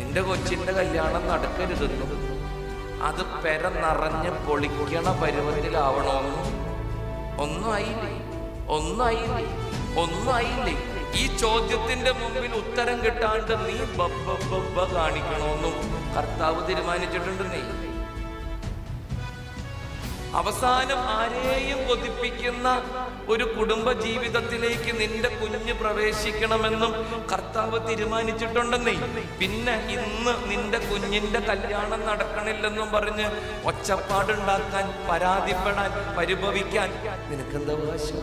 നിന്റെ കൊച്ചിന്റെ കല്യാണം നടക്കരുതെന്നും അത് പെര നിറഞ്ഞ് പൊളിക്കണ പരുവത്തിലാവണമെന്നും ഒന്നും ആയില്ലേ ഒന്നും ആയില്ലേ ഒന്നും ആയില്ലേ ഈ ചോദ്യത്തിന്റെ മുമ്പിൽ ഉത്തരം കിട്ടാണ്ട് നീ ബബ്ബ ബബ്ബ കാണിക്കണമെന്നും കർത്താവ് തീരുമാനിച്ചിട്ടുണ്ട് നീ അവസാനം ആരെയും കൊതിപ്പിക്കുന്ന ഒരു കുടുംബ ജീവിതത്തിലേക്ക് നിന്റെ കുഞ്ഞ് പ്രവേശിക്കണമെന്നും കർത്താവ് തീരുമാനിച്ചിട്ടുണ്ടെന്നേ പിന്നെ ഇന്ന് നിന്റെ കുഞ്ഞിന്റെ കല്യാണം നടക്കണില്ലെന്നും പറഞ്ഞ് ഒച്ചപ്പാടുണ്ടാക്കാൻ പരാതിപ്പെടാൻ പരിഭവിക്കാൻ നിനക്കെന്താ അവകാശം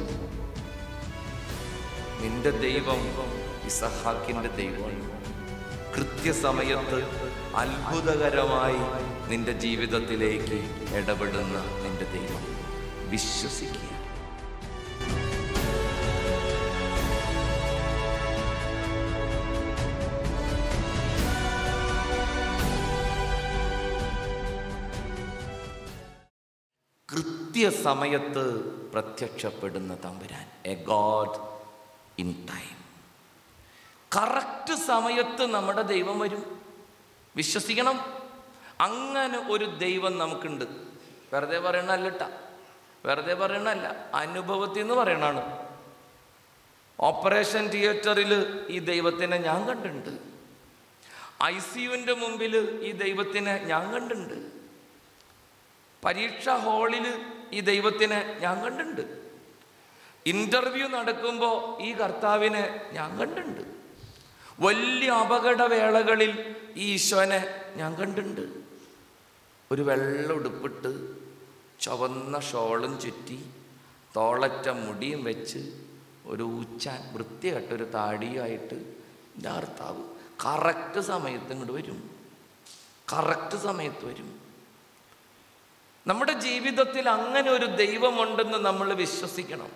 നിന്റെ ദൈവം ഇസഹാക്കിന്റെ ദൈവമാണ് കൃത്യസമയത്ത് അത്ഭുതകരമായി നിന്റെ ജീവിതത്തിലേക്ക് ഇടപെടുന്ന നിന്റെ ദൈവം വിശ്വസിക്കുക കൃത്യസമയത്ത് പ്രത്യക്ഷപ്പെടുന്ന തമ്പുരാൻ a god in time correct സമയത്ത് നമ്മുടെ ദൈവം വരും വിശ്വസിക്കണം അങ്ങനെ ഒരു ദൈവം നമുക്കുണ്ട് വെറുതെ പറയണല്ലട്ട വെറുതെ പറയണല്ല അനുഭവത്തിൽ നിന്ന് പറയണാണ് ഓപ്പറേഷൻ തിയേറ്ററിൽ ഈ ദൈവത്തിനെ ഞാൻ കണ്ടിട്ടുണ്ട് ഐ സിയുവിൻ്റെ മുമ്പിൽ ഈ ദൈവത്തിനെ ഞാൻ കണ്ടിട്ടുണ്ട് പരീക്ഷാ ഹാളിൽ ഈ ദൈവത്തിനെ ഞാൻ കണ്ടിട്ടുണ്ട് ഇന്റർവ്യൂ നടക്കുമ്പോൾ ഈ കർത്താവിനെ ഞാൻ കണ്ടിട്ടുണ്ട് വലിയ അപകടവേളകളിൽ ഈ ഈശോനെ ഞാൻ കണ്ടിട്ടുണ്ട് ഒരു വെള്ള ഉടുപ്പിട്ട് ചുവന്ന ഷോളും ചുറ്റി തോളറ്റ മുടിയും വെച്ച് ഒരു ഊച്ചാൻ വൃത്തികെട്ടൊരു താടിയുമായിട്ട് എൻ്റെ കർത്താവ് കറക്റ്റ് സമയത്ത് ഇങ്ങോട്ട് വരും കറക്റ്റ് സമയത്ത് വരും നമ്മുടെ ജീവിതത്തിൽ അങ്ങനെ ഒരു ദൈവമുണ്ടെന്ന് നമ്മൾ വിശ്വസിക്കണം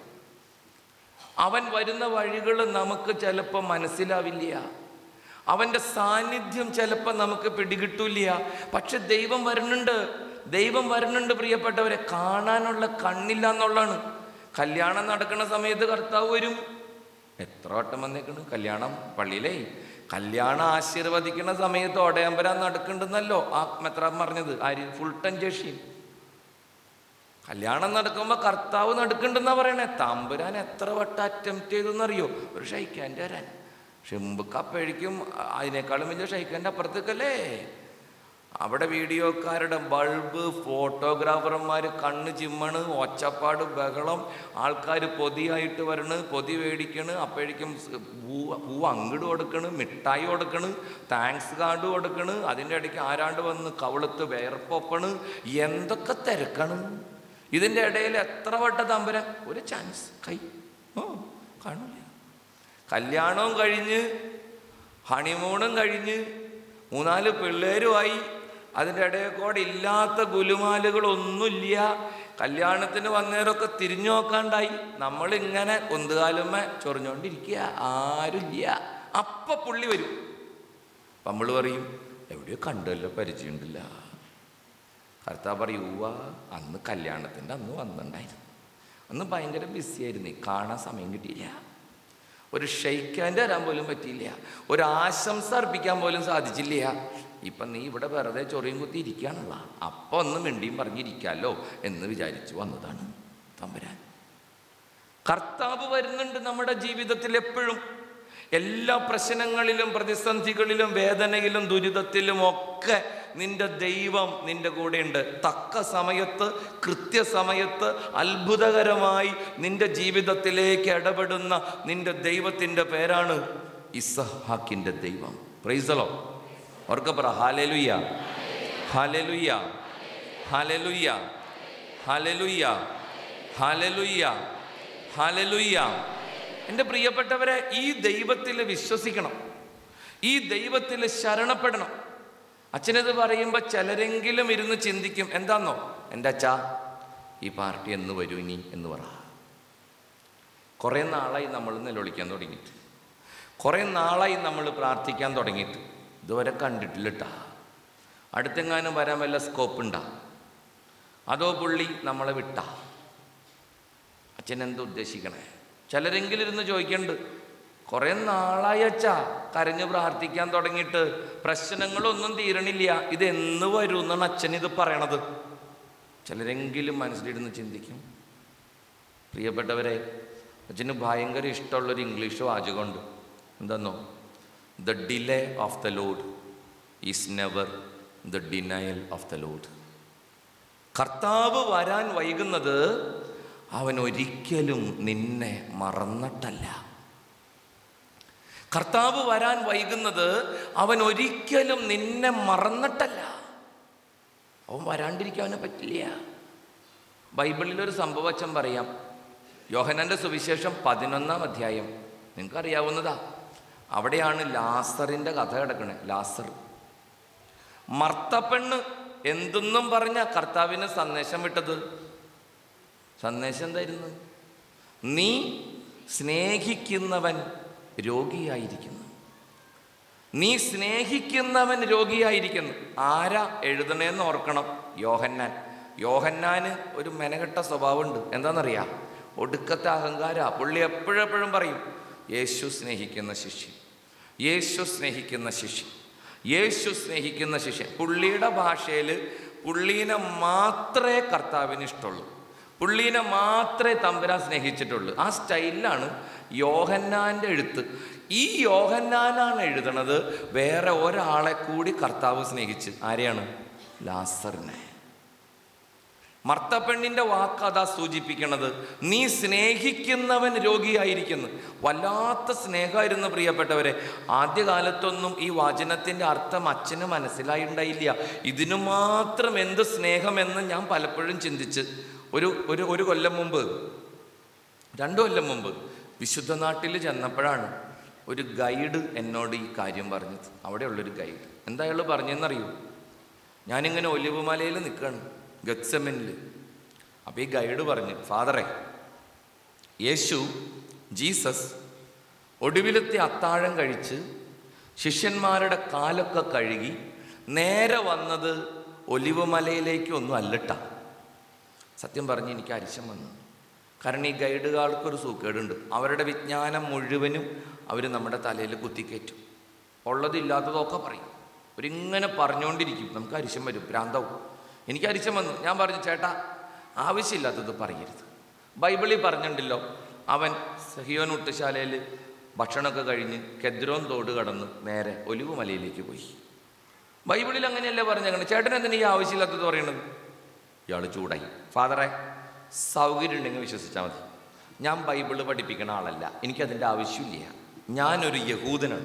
അവൻ വരുന്ന വഴികൾ നമുക്ക് ചിലപ്പോൾ മനസ്സിലാവില്ല അവൻ്റെ സാന്നിധ്യം ചിലപ്പോൾ നമുക്ക് പിടികിട്ടൂല പക്ഷെ ദൈവം വരുന്നുണ്ട് ദൈവം വരുന്നുണ്ട് പ്രിയപ്പെട്ടവരെ കാണാനുള്ള കണ്ണില്ല എന്നുള്ളതാണ് കല്യാണം നടക്കുന്ന സമയത്ത് കർത്താവ് വരും എത്ര വട്ടം വന്നേക്കണ് കല്യാണം പള്ളിയിലേ കല്യാണം ആശീർവദിക്കുന്ന സമയത്ത് ഒടയമ്പരാൻ നടക്കുന്നുണ്ടെന്നല്ലോ ആ മെത്രാൻ പറഞ്ഞത് ആര് ഫുൾ ടൈം ജഷീൻ കല്യാണം നടക്കുമ്പോൾ കർത്താവ് നടക്കുന്നുണ്ടെന്നാ പറയണേ തമ്പുരാൻ എത്ര വട്ടം അറ്റംപ്റ്റ് ചെയ്തു എന്നറിയോ ഒരു ഷൈക്കാൻ്റെ വരാൻ ഷിമ്പക്ക് അപ്പോഴേക്കും അതിനേക്കാളും വലിയ ഷൈക്കാൻ്റെ അപ്പുറത്തേക്കല്ലേ അവിടെ വീഡിയോക്കാരുടെ ബൾബ് ഫോട്ടോഗ്രാഫർമാർ കണ്ണ് ചിമ്മണ് ഒച്ചപ്പാട് ബഹളം ആൾക്കാർ പൊതിയായിട്ട് വരണ് പൊതി മേടിക്കണ് അപ്പോഴേക്കും സ് പൂ പൂ അങ്ങോട്ട് കൊടുക്കണ് മിഠായി കൊടുക്കണ് താങ്ക്സ് കാർഡ് കൊടുക്കണ് അതിൻ്റെ ഇടയ്ക്ക് ആരാണ്ട് വന്ന് കവളത്ത് വേർപ്പൊപ്പണ് എന്തൊക്കെ തിരക്കാണ് ഇതിൻ്റെ ഇടയിൽ എത്ര വട്ട തമ്പുരാൻ ഒരു ചാൻസ് കൈ ഓ കാണില്ല കല്യാണവും കഴിഞ്ഞ് ഹണിമൂണും കഴിഞ്ഞ് മൂന്നാല് പിള്ളേരുമായി അതിൻ്റെ ഇടയിൽ കൂടെ ഇല്ലാത്ത ഗുലുമാലുകളൊന്നുമില്ല കല്യാണത്തിന് വന്നവരൊക്കെ തിരിഞ്ഞു നോക്കാണ്ടായി നമ്മളിങ്ങനെ ഒന്നുകാലുമ്മ ചൊറിഞ്ഞോണ്ടിരിക്കുക ആരുമില്ല അപ്പ പുള്ളി വരും നമ്മൾ പറയും എവിടെയോ കണ്ടല്ലോ പരിചയമുണ്ടില്ല കർത്താവ് പറയും ഉവ്വ അന്ന് കല്യാണത്തിൻ്റെ അന്ന് വന്നിട്ടുണ്ടായിരുന്നു അന്ന് ഭയങ്കര ബിസിയായിരുന്നു കാണാൻ സമയം കിട്ടിയില്ല ഒരു ഷെയ്ക്കാൻ്റെ വരാൻ പോലും പറ്റിയില്ല ഒരു ആശംസ അർപ്പിക്കാൻ പോലും സാധിച്ചില്ല ഇപ്പം നീ ഇവിടെ വെറുതെ ചൊറിയും കുത്തി ഇരിക്കുകയാണല്ല അപ്പം ഒന്ന് മിണ്ടിയും പറഞ്ഞിരിക്കാമല്ലോ എന്ന് വിചാരിച്ചു വന്നതാണ് തമ്പുരാൻ കർത്താവ് വരുന്നുണ്ട് നമ്മുടെ ജീവിതത്തിൽ എപ്പോഴും എല്ലാ പ്രശ്നങ്ങളിലും പ്രതിസന്ധികളിലും വേദനയിലും ദുരിതത്തിലും ഒക്കെ നിന്റെ ദൈവം നിന്റെ കൂടെയുണ്ട് തക്ക സമയത്ത് കൃത്യസമയത്ത് അത്ഭുതകരമായി നിന്റെ ജീവിതത്തിലേക്ക് ഇടപെടുന്ന നിന്റെ ദൈവത്തിൻ്റെ പേരാണ് ഇസഹാക്കിൻ്റെ ദൈവം പ്രൈസലോ ഓർക്ക പറ ഹാലലുയ്യ ഹാലലുയ്യ ഹാലലുയ്യ ഹാലലുയ്യ ഹാലലുയ്യ ഹാലലുയ്യ എൻ്റെ പ്രിയപ്പെട്ടവരെ ഈ ദൈവത്തിൽ വിശ്വസിക്കണം ഈ ദൈവത്തിൽ ശരണപ്പെടണം അച്ഛനത് പറയുമ്പോൾ ചിലരെങ്കിലും ഇരുന്ന് ചിന്തിക്കും എന്താന്നോ എൻ്റെ അച്ഛാ ഈ പാർട്ടി എന്ന് വരൂ ഇനി എന്ന് പറ കുറേ നാളായി നമ്മൾ നിലവിളിക്കാൻ തുടങ്ങിയിട്ട് കുറേ നാളായി നമ്മൾ പ്രാർത്ഥിക്കാൻ തുടങ്ങിയിട്ട് ഇതുവരെ കണ്ടിട്ടില്ലട്ടാ അടുത്തെങ്ങാനും വരാൻ വല്ല സ്കോപ്പ് ഉണ്ടാ അതോ പുള്ളി നമ്മളെ വിട്ടാ അച്ഛൻ എന്താ ഉദ്ദേശിക്കണേ ചിലരെങ്കിലും ഇരുന്ന് ചോദിക്കണ്ട് കുറെ നാളായി അച്ഛാ കരഞ്ഞ് പ്രാർത്ഥിക്കാൻ തുടങ്ങിയിട്ട് പ്രശ്നങ്ങളൊന്നും തീരണില്ല ഇത് എന്ന് വരും എന്നാണ് അച്ഛൻ ഇത് പറയണത് ചിലരെങ്കിലും മനസ്സിലിരുന്ന് ചിന്തിക്കും പ്രിയപ്പെട്ടവരെ അച്ഛന് ഭയങ്കര ഇഷ്ടമുള്ളൊരു ഇംഗ്ലീഷ് വാചകമുണ്ട് എന്താന്നോ the delay of the lord is never the denial of the lord കർത്താവ് വരാൻ വൈകുന്നത് അവൻ ഒരിക്കലും നിന്നെ മറന്നിട്ടല്ല കർത്താവ് വരാൻ വൈകുന്നത് അവൻ ഒരിക്കലും നിന്നെ മറന്നിട്ടല്ല അവൻ വരാണ്ടിരിക്കാൻ അവന് പറ്റില്ല ബൈബിളിലൊരു സംഭവച്ചൻ പറയാം യോഹനന്റെ സുവിശേഷം പതിനൊന്നാം അധ്യായം നിങ്ങൾക്ക് അറിയാവുന്നതാ അവിടെയാണ് ലാസറിന്റെ കഥ കിടക്കണേ ലാസർ മർത്തപ്പെണ്ണ് എന്തെന്നും പറഞ്ഞ കർത്താവിന് സന്ദേശം വിട്ടത് സന്ദേശം എന്തായിരുന്നു നീ സ്നേഹിക്കുന്നവൻ രോഗിയായിരിക്കുന്നു നീ സ്നേഹിക്കുന്നവൻ രോഗിയായിരിക്കുന്നു ആരാ എഴുതണേന്ന് ഓർക്കണം യോഹന്നാൻ യോഹന്നാന് ഒരു മെനകെട്ട സ്വഭാവമുണ്ട് എന്താണെന്നറിയാം ഒടുക്കത്തെ അഹങ്കാര പുള്ളി എപ്പോഴെപ്പോഴും പറയും യേശു സ്നേഹിക്കുന്ന ശിഷ്യൻ യേശു സ്നേഹിക്കുന്ന ശിഷ്യൻ യേശു സ്നേഹിക്കുന്ന ശിഷ്യൻ പുള്ളിയുടെ ഭാഷയിൽ പുള്ളീനെ മാത്രമേ കർത്താവിന് ഇഷ്ടമുള്ളൂ പുള്ളീനെ മാത്രമേ തമ്പുരാൻ സ്നേഹിച്ചിട്ടുള്ളൂ ആ സ്റ്റൈലിലാണ് യോഹന്നാൻ്റെ എഴുത്ത് ഈ യോഹന്നാനാണ് എഴുതണത് വേറെ ഒരാളെ കൂടി കർത്താവ് സ്നേഹിച്ച് ആരെയാണ് ലാസറിനെ മർത്തപ്പെണ്ണിന്റെ വാക്ക് അതാ സൂചിപ്പിക്കണത് നീ സ്നേഹിക്കുന്നവൻ രോഗിയായിരിക്കുന്നു വല്ലാത്ത സ്നേഹമായിരുന്നു പ്രിയപ്പെട്ടവരെ ആദ്യകാലത്തൊന്നും ഈ വചനത്തിന്റെ അർത്ഥം അച്ഛന് മനസ്സിലായിണ്ടായില്ല ഇതിനു മാത്രം എന്ത് സ്നേഹമെന്ന് ഞാൻ പലപ്പോഴും ചിന്തിച്ച് ഒരു ഒരു ഒരു കൊല്ലം മുമ്പ് രണ്ടു കൊല്ലം മുമ്പ് വിശുദ്ധ നാട്ടിൽ ചെന്നപ്പോഴാണ് ഒരു ഗൈഡ് എന്നോട് ഈ കാര്യം പറഞ്ഞത് അവിടെയുള്ളൊരു ഗൈഡ് എന്താ അയാൾ പറഞ്ഞെന്നറിയൂ ഞാനിങ്ങനെ ഒലിവ് മലയിൽ നിൽക്കുകയാണ് ഗത്സമനിൽ അപ്പോൾ ഈ ഗൈഡ് പറഞ്ഞു ഫാദറെ യേശു ജീസസ് ഒടുവിലത്തെ അത്താഴം കഴിച്ച് ശിഷ്യന്മാരുടെ കാലൊക്കെ കഴുകി നേരെ വന്നത് ഒലിവ് മലയിലേക്കൊന്നും അല്ലട്ട സത്യം പറഞ്ഞ് എനിക്ക് അരിശം വന്നു കാരണം ഈ ഗൈഡുകാർക്കൊരു സൂക്കേടുണ്ട് അവരുടെ വിജ്ഞാനം മുഴുവനും അവർ നമ്മുടെ തലയിൽ കുത്തിക്കയറ്റും ഉള്ളതില്ലാത്തതൊക്കെ പറയും അവരിങ്ങനെ പറഞ്ഞുകൊണ്ടിരിക്കും നമുക്ക് അരിശം വരും ഭ്രാന്താവും എനിക്ക് അരിശം വന്നു ഞാൻ പറഞ്ഞു ചേട്ടാ ആവശ്യമില്ലാത്തത് പറയരുത് ബൈബിളിൽ പറഞ്ഞിട്ടുണ്ടല്ലോ അവൻ സഹിയോൻ ഉട്ടുശാലയിൽ ഭക്ഷണമൊക്കെ കഴിഞ്ഞ് കെദ്രോൻ തോട് കടന്ന് നേരെ ഒലിവ് മലയിലേക്ക് പോയി ബൈബിളിൽ അങ്ങനെയല്ലേ പറഞ്ഞങ്ങനെ ചേട്ടൻ എന്തിനാ ഈ ആവശ്യമില്ലാത്തത് പറയണത് ഇയാൾ ചൂടായി ഫാദറെ സൗകര്യം ഉണ്ടെങ്കിൽ വിശ്വസിച്ചാൽ മതി ഞാൻ ബൈബിള് പഠിപ്പിക്കുന്ന ആളല്ല എനിക്കതിൻ്റെ ആവശ്യമില്ല ഞാനൊരു യഹൂദനാണ്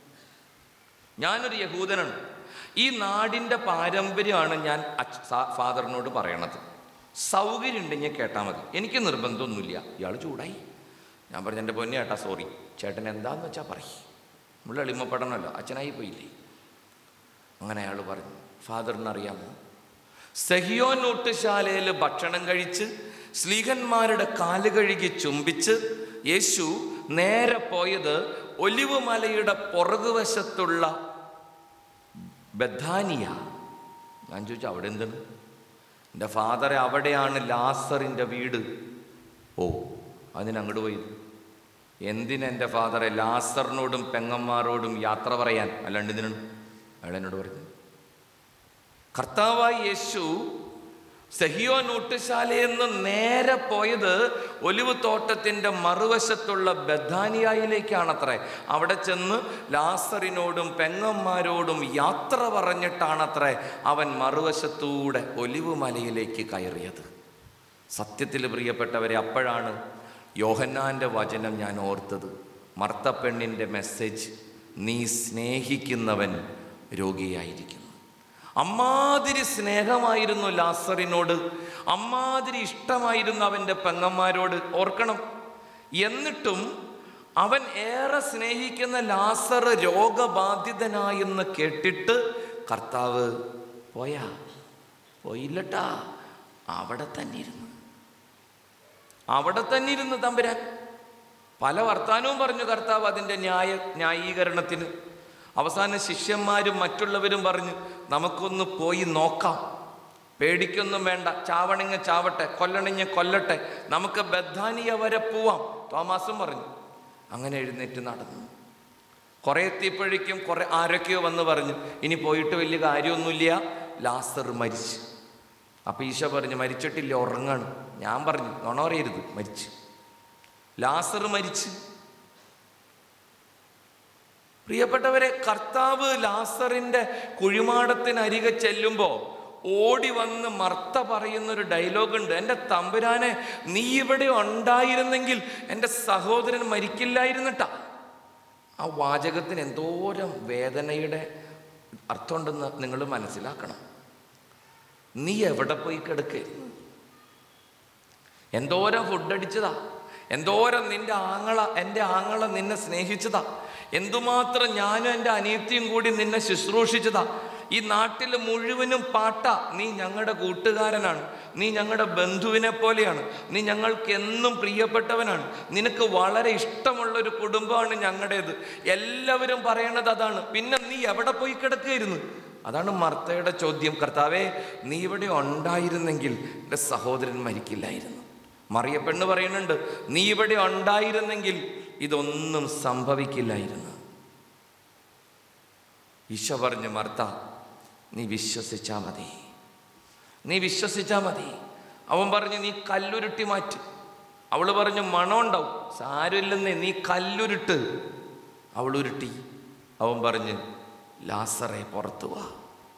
ഞാനൊരു യഹൂദനാണ് ഈ നാടിൻ്റെ പാരമ്പര്യമാണ് ഞാൻ അച്ഛ സാ- ഫാദറിനോട് പറയണത് സൗകര്യം ഉണ്ടെങ്കിൽ കേട്ടാൽ മതി എനിക്ക് നിർബന്ധമൊന്നുമില്ല ഇയാൾ ചൂടായി ഞാൻ പറഞ്ഞു എൻ്റെ പൊന്നെ ചേട്ടാ സോറി ചേട്ടൻ എന്താന്ന് വെച്ചാൽ പറയും നമ്മൾ എളിമപ്പെടണമല്ലോ അച്ഛനായി പോയില്ലേ അങ്ങനെ അയാൾ പറഞ്ഞു ഫാദറിന് അറിയാമോ സഹിയോനൂട്ടുശാലയിൽ ഭക്ഷണം കഴിച്ച് സ്ലീഹന്മാരുടെ കാല് കഴുകി ചുംബിച്ച് യേശു നേരെ പോയത് ഒലിവ് മലയുടെ പുറകുവശത്തുള്ള ബഥാനിയ ഞാൻ ചോദിച്ചു അവിടെ എന്താണ് എൻ്റെ ഫാദറെ അവിടെയാണ് ലാസറിൻ്റെ വീട് ഓ അതിനങ്ങോട്ട് പോയത് എന്തിനെൻ്റെ ഫാദറെ ലാസറിനോടും പെങ്ങന്മാരോടും യാത്ര പറയാൻ അല്ലാണ്ട് ഇതിനാണ് അയാൾ എന്നോട് പറഞ്ഞു കർത്താവായ യേശു സഹിയോ നൂട്ടുശാലയിൽ നിന്ന് നേരെ പോയത് ഒലിവ് തോട്ടത്തിൻ്റെ മറുവശത്തുള്ള ബഥാനിയായിലേക്കാണത്രേ അവിടെ ചെന്ന് ലാസറിനോടും പെങ്ങന്മാരോടും യാത്ര പറഞ്ഞിട്ടാണത്രേ അവൻ മറുവശത്തൂടെ ഒലിവ് മലയിലേക്ക് കയറിയത് സത്യത്തിൽ പ്രിയപ്പെട്ടവരെ അപ്പോഴാണ് യോഹന്നാൻ്റെ വചനം ഞാൻ ഓർത്തത് മർത്തപ്പെണ്ണിൻ്റെ മെസ്സേജ് നീ സ്നേഹിക്കുന്നവൻ രോഗിയായിരിക്കുന്നു അമ്മാതിരി സ്നേഹമായിരുന്നു ലാസറിനോട് അമ്മാതിരി ഇഷ്ടമായിരുന്നു അവൻ്റെ പെങ്ങന്മാരോട് ഓർക്കണം എന്നിട്ടും അവൻ ഏറെ സ്നേഹിക്കുന്ന ലാസർ രോഗബാധിതനായെന്ന് കേട്ടിട്ട് കർത്താവ് പോയാ പോയില്ലട്ടാ അവിടെ തന്നെ ഇരുന്നു അവിടെ തന്നെ ഇരുന്ന് തമ്പുരാൻ പല വർത്താനവും പറഞ്ഞു കർത്താവ് അതിൻ്റെ ന്യായ ന്യായീകരണത്തിന് അവസാനം ശിഷ്യന്മാരും മറ്റുള്ളവരും പറഞ്ഞു നമുക്കൊന്ന് പോയി നോക്കാം പേടിക്കൊന്നും വേണ്ട ചാവണിങ്ങ ചാവട്ടെ കൊല്ലണിഞ്ഞ കൊല്ലട്ടെ നമുക്ക് ബദ്ധാനിയ വരെ പോവാം തോമാസും പറഞ്ഞു അങ്ങനെ എഴുന്നേറ്റ് നടന്നു കുറേ എത്തിയപ്പോഴേക്കും കുറേ ആരൊക്കെയോ വന്ന് പറഞ്ഞു ഇനി പോയിട്ട് വലിയ കാര്യമൊന്നുമില്ല ലാസർ മരിച്ചു അപ്പം ഈശോ പറഞ്ഞു മരിച്ചിട്ടില്ല ഉറങ്ങാണ് ഞാൻ പറഞ്ഞു നുണ പറയരുത് മരിച്ചു ലാസർ മരിച്ചു പ്രിയപ്പെട്ടവരെ കർത്താവ് ലാസറിൻ്റെ കുഴിമാടത്തിനരികെ ചെല്ലുമ്പോൾ ഓടി വന്ന് മർത്ത പറയുന്നൊരു ഡയലോഗുണ്ട് എൻ്റെ തമ്പുരാനെ നീ ഇവിടെ ഉണ്ടായിരുന്നെങ്കിൽ എൻ്റെ സഹോദരൻ മരിക്കില്ലായിരുന്നിട്ടാ ആ വാചകത്തിന് എന്തോരം വേദനയുടെ അർത്ഥമുണ്ടെന്ന് നിങ്ങൾ മനസ്സിലാക്കണം നീ എവിടെ പോയി കിടക്കായിരുന്നു എന്തോരം ഫുഡ് അടിച്ചതാ എന്തോരം നിന്റെ ആങ്ങള എൻ്റെ ആങ്ങള നിന്നെ സ്നേഹിച്ചതാ എന്തുമാത്രം ഞാനും എൻ്റെ അനിയത്തിയും കൂടി നിന്നെ ശുശ്രൂഷിച്ചതാ ഈ നാട്ടിൽ മുഴുവനും പാട്ട നീ ഞങ്ങളുടെ കൂട്ടുകാരനാണ് നീ ഞങ്ങളുടെ ബന്ധുവിനെ പോലെയാണ് നീ ഞങ്ങൾക്ക് എന്നും പ്രിയപ്പെട്ടവനാണ് നിനക്ക് വളരെ ഇഷ്ടമുള്ള ഒരു കുടുംബമാണ് ഞങ്ങളുടേത് എല്ലാവരും പറയണത് അതാണ് പിന്നെ നീ എവിടെ പോയി കിടക്കുകയായിരുന്നു അതാണ് മർത്തയുടെ ചോദ്യം കർത്താവേ നീ ഇവിടെ ഉണ്ടായിരുന്നെങ്കിൽ എൻ്റെ സഹോദരൻ മരിക്കില്ലായിരുന്നു മറിയ പെണ്ണ് പറയുന്നുണ്ട് നീ ഇവിടെ ഉണ്ടായിരുന്നെങ്കിൽ ഇതൊന്നും സംഭവിക്കില്ലായിരുന്നു ഈശോ പറഞ്ഞു മർത്ത നീ വിശ്വസിച്ചാ മതി നീ വിശ്വസിച്ചാ മതി അവൻ പറഞ്ഞു നീ കല്ലുരുട്ടി മാറ്റി അവള് പറഞ്ഞു മണം ഉണ്ടാവും സാരമില്ലെന്നേ നീ കല്ലുരുട്ട് അവൾ ഉരുട്ടി അവൻ പറഞ്ഞ് ലാസറെ പുറത്തു വാ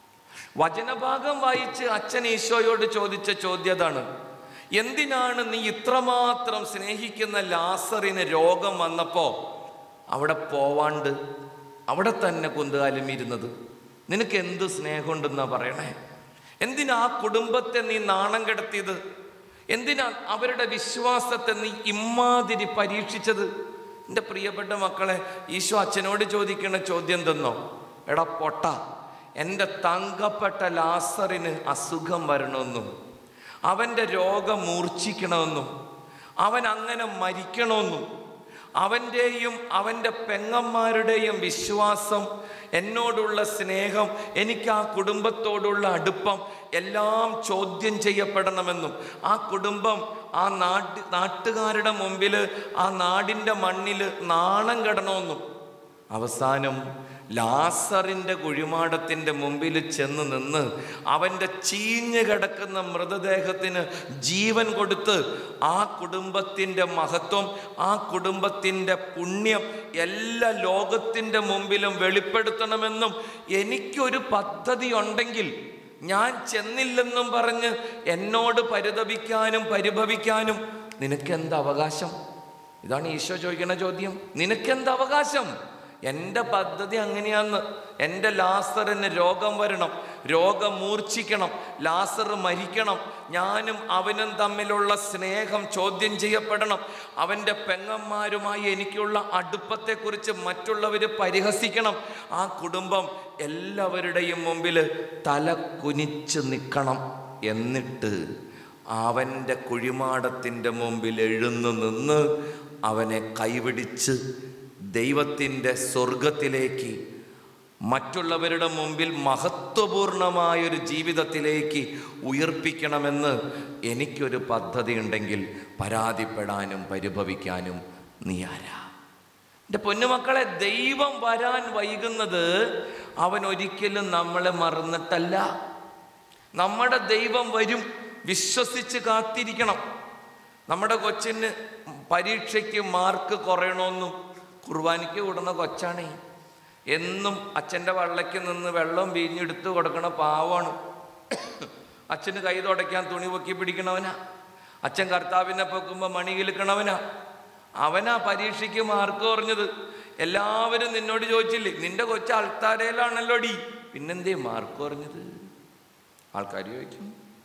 വചനഭാഗം വായിച്ച് അച്ഛൻ ഈശോയോട് ചോദിച്ച ചോദ്യതാണ് എന്തിനാണ് നീ ഇത്രമാത്രം സ്നേഹിക്കുന്ന ലാസറിന് രോഗം വന്നപ്പോ അവിടെ പോവാണ്ട് അവിടെ തന്നെ കുന്തുകാലം ഇരുന്നത് നിനക്ക് എന്ത് സ്നേഹമുണ്ടെന്നാ പറയണേ എന്തിനാ ആ കുടുംബത്തെ നീ നാണം കെടുത്തിയത് എന്തിനാ അവരുടെ വിശ്വാസത്തെ നീ ഇമ്മാതിരി പരീക്ഷിച്ചത് എൻ്റെ പ്രിയപ്പെട്ട മക്കളെ ഈശോ അച്ഛനോട് ചോദിക്കുന്ന ചോദ്യം തന്നോ എടാ പൊട്ട എൻ്റെ തങ്കപ്പെട്ട ലാസറിന് അസുഖം വരണമെന്നും അവൻ്റെ രോഗം മൂർച്ഛിക്കണമെന്നും അവൻ അങ്ങനെ മരിക്കണമെന്നും അവൻ്റെയും അവൻ്റെ പെങ്ങന്മാരുടെയും വിശ്വാസം എന്നോടുള്ള സ്നേഹം എനിക്ക് ആ കുടുംബത്തോടുള്ള അടുപ്പം എല്ലാം ചോദ്യം ചെയ്യപ്പെടണമെന്നും ആ കുടുംബം ആ നാട്ട് നാട്ടുകാരുടെ മുമ്പിൽ ആ നാടിൻ്റെ മണ്ണിൽ നാണം കെടണമെന്നും അവസാനം ലാസറിൻ്റെ കുഴിമാടത്തിൻ്റെ മുമ്പിൽ ചെന്ന് നിന്ന് അവൻ്റെ ചീഞ്ഞ് കിടക്കുന്ന മൃതദേഹത്തിന് ജീവൻ കൊടുത്ത് ആ കുടുംബത്തിൻ്റെ മഹത്വം ആ കുടുംബത്തിൻ്റെ പുണ്യം എല്ലാ ലോകത്തിൻ്റെ മുമ്പിലും വെളിപ്പെടുത്തണമെന്നും എനിക്കൊരു പദ്ധതി ഉണ്ടെങ്കിൽ ഞാൻ ചെന്നില്ലെന്നും പറഞ്ഞ് എന്നോട് പരിതപിക്കാനും പരിഭവിക്കാനും നിനക്കെന്ത് അവകാശം ഇതാണ് ഈശോ ചോദിക്കുന്ന ചോദ്യം നിനക്കെന്ത് അവകാശം എൻ്റെ പദ്ധതി അങ്ങനെയാന്ന് എൻ്റെ ലാസറിന് രോഗം വരണം രോഗം മൂർച്ഛിക്കണം ലാസർ മരിക്കണം ഞാനും അവനും തമ്മിലുള്ള സ്നേഹം ചോദ്യം ചെയ്യപ്പെടണം അവൻ്റെ പെങ്ങന്മാരുമായി എനിക്കുള്ള അടുപ്പത്തെക്കുറിച്ച് മറ്റുള്ളവർ പരിഹസിക്കണം ആ കുടുംബം എല്ലാവരുടെയും മുമ്പിൽ തല കുനിച്ച് നിൽക്കണം എന്നിട്ട് അവൻ്റെ കുഴിമാടത്തിൻ്റെ മുമ്പിൽ എഴുന്നു നിന്ന് അവനെ കൈപിടിച്ച് ദൈവത്തിൻ്റെ സ്വർഗത്തിലേക്ക് മറ്റുള്ളവരുടെ മുമ്പിൽ മഹത്വപൂർണമായൊരു ജീവിതത്തിലേക്ക് ഉയർപ്പിക്കണമെന്ന് എനിക്കൊരു പദ്ധതി ഉണ്ടെങ്കിൽ പരാതിപ്പെടാനും പരിഭവിക്കാനും നീ ആരാ എൻ്റെ പൊന്നുമക്കളെ ദൈവം വരാൻ വൈകുന്നത് അവൻ ഒരിക്കലും നമ്മളെ മറന്നിട്ടല്ല നമ്മുടെ ദൈവം വരും വിശ്വസിച്ച് കാത്തിരിക്കണം നമ്മുടെ കൊച്ചിന് പരീക്ഷയ്ക്ക് മാർക്ക് കുറയണമെന്നും കുർബാനയ്ക്ക് കൂടുന്ന കൊച്ചാണേ എന്നും അച്ഛൻ്റെ വള്ളയ്ക്ക് നിന്ന് വെള്ളം വീഞ്ഞെടുത്ത് കൊടുക്കണ പാവമാണ് അച്ഛന് കൈ തുടയ്ക്കാൻ തുണി പൊക്കി പിടിക്കണവനാ അച്ഛൻ കർത്താവിനെ പൊക്കുമ്പോൾ മണി കിലുക്കണവനാ അവനാ പരീക്ഷയ്ക്ക് മാർക്ക് കുറഞ്ഞത് എല്ലാവരും നിന്നോട് ചോദിച്ചില്ലേ നിന്റെ കൊച്ചു അൾത്താരയിലാണല്ലോ ഡി പിന്നെന്തേ മാർക്ക് കുറഞ്ഞത് ആൾക്കാർ ചോദിക്കും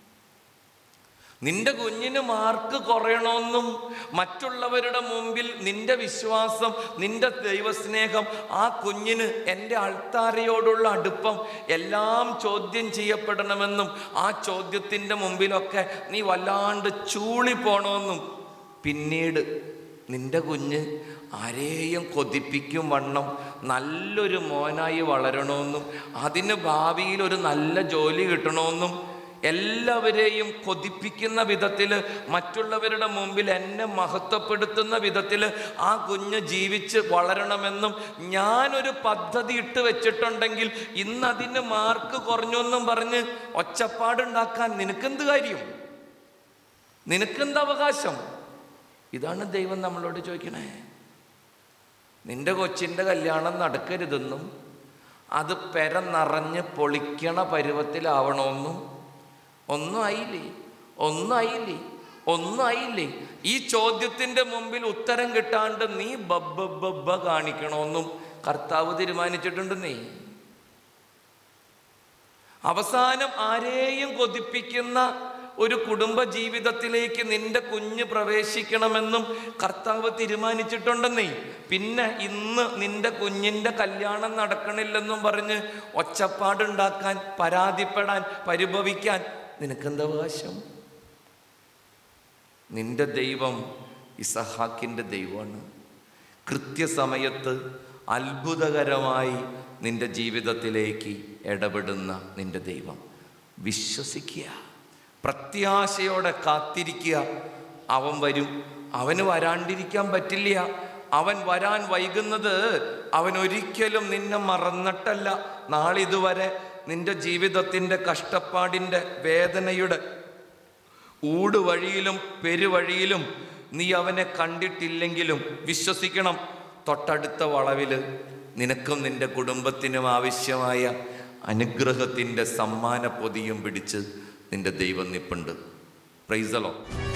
നിന്റെ കുഞ്ഞിന് മാർക്ക് കുറയണമെന്നും മറ്റുള്ളവരുടെ മുമ്പിൽ നിന്റെ വിശ്വാസം നിന്റെ ദൈവസ്നേഹം ആ കുഞ്ഞിന് എൻ്റെ അൾത്താരയോടുള്ള അടുപ്പം എല്ലാം ചോദ്യം ചെയ്യപ്പെടണമെന്നും ആ ചോദ്യത്തിൻ്റെ മുമ്പിലൊക്കെ നീ വല്ലാണ്ട് ചൂളി പോണമെന്നും പിന്നീട് നിന്റെ കുഞ്ഞ് ആരെയും കൊതിപ്പിക്കും വണ്ണം നല്ലൊരു മോനായി വളരണമെന്നും അതിന് ഭാവിയിൽ ഒരു നല്ല ജോലി കിട്ടണമെന്നും എല്ലാവരെയും കൊതിപ്പിക്കുന്ന വിധത്തിൽ മറ്റുള്ളവരുടെ മുമ്പിൽ എന്നെ മഹത്വപ്പെടുത്തുന്ന വിധത്തിൽ ആ കുഞ്ഞ് ജീവിച്ച് വളരണമെന്നും ഞാനൊരു പദ്ധതി ഇട്ട് വെച്ചിട്ടുണ്ടെങ്കിൽ ഇന്ന് അതിന് മാർക്ക് കുറഞ്ഞു എന്നും പറഞ്ഞ് ഒച്ചപ്പാടുണ്ടാക്കാൻ നിനക്കെന്ത് കാര്യം നിനക്കെന്ത് അവകാശം ഇതാണ് ദൈവം നമ്മളോട് ചോദിക്കണേ നിന്റെ കൊച്ചിൻ്റെ കല്യാണം നടക്കരുതെന്നും അത് പെര നിറഞ്ഞ് പൊളിക്കണ പരുവത്തിലാവണമെന്നും ഒന്നും ആയില്ലേ ഒന്നും ആയില്ലേ ഒന്നും ആയില്ലേ ഈ ചോദ്യത്തിൻ്റെ മുമ്പിൽ ഉത്തരം കിട്ടാണ്ട് നീ ബബ്ബ ബബ്ബ കാണിക്കണമെന്നും കർത്താവ് തീരുമാനിച്ചിട്ടുണ്ട് നീ അവസാനം ആരെയും കൊതിപ്പിക്കുന്ന ഒരു കുടുംബ ജീവിതത്തിലേക്ക് നിന്റെ കുഞ്ഞ് പ്രവേശിക്കണമെന്നും കർത്താവ് തീരുമാനിച്ചിട്ടുണ്ടെന്നേ പിന്നെ ഇന്ന് നിന്റെ കുഞ്ഞിൻ്റെ കല്യാണം നടക്കണില്ലെന്നും പറഞ്ഞ് ഒച്ചപ്പാടുണ്ടാക്കാൻ പരാതിപ്പെടാൻ പരിഭവിക്കാൻ നിനക്കെന്താ അവകാശം നിന്റെ ദൈവം ഇസഹാക്കിൻ്റെ ദൈവമാണ് കൃത്യസമയത്ത് അത്ഭുതകരമായി നിന്റെ ജീവിതത്തിലേക്ക് ഇടപെടുന്ന നിന്റെ ദൈവം വിശ്വസിക്കുക പ്രത്യാശയോടെ കാത്തിരിക്കുക അവൻ വരും അവന് വരാണ്ടിരിക്കാൻ പറ്റില്ല അവൻ വരാൻ വൈകുന്നത് അവൻ ഒരിക്കലും നിന്നെ മറന്നിട്ടല്ല നാളിതുവരെ നിന്റെ ജീവിതത്തിൻ്റെ കഷ്ടപ്പാടിൻ്റെ വേദനയുടെ ഊടുവഴിയിലും പെരുവഴിയിലും നീ അവനെ കണ്ടിട്ടില്ലെങ്കിലും വിശ്വസിക്കണം തൊട്ടടുത്ത വളവിൽ നിനക്കും നിന്റെ കുടുംബത്തിനും ആവശ്യമായ അനുഗ്രഹത്തിൻ്റെ സമ്മാന പൊതിയും പിടിച്ച് നിന്റെ ദൈവം നിപ്പുണ്ട് പ്രൈസലോ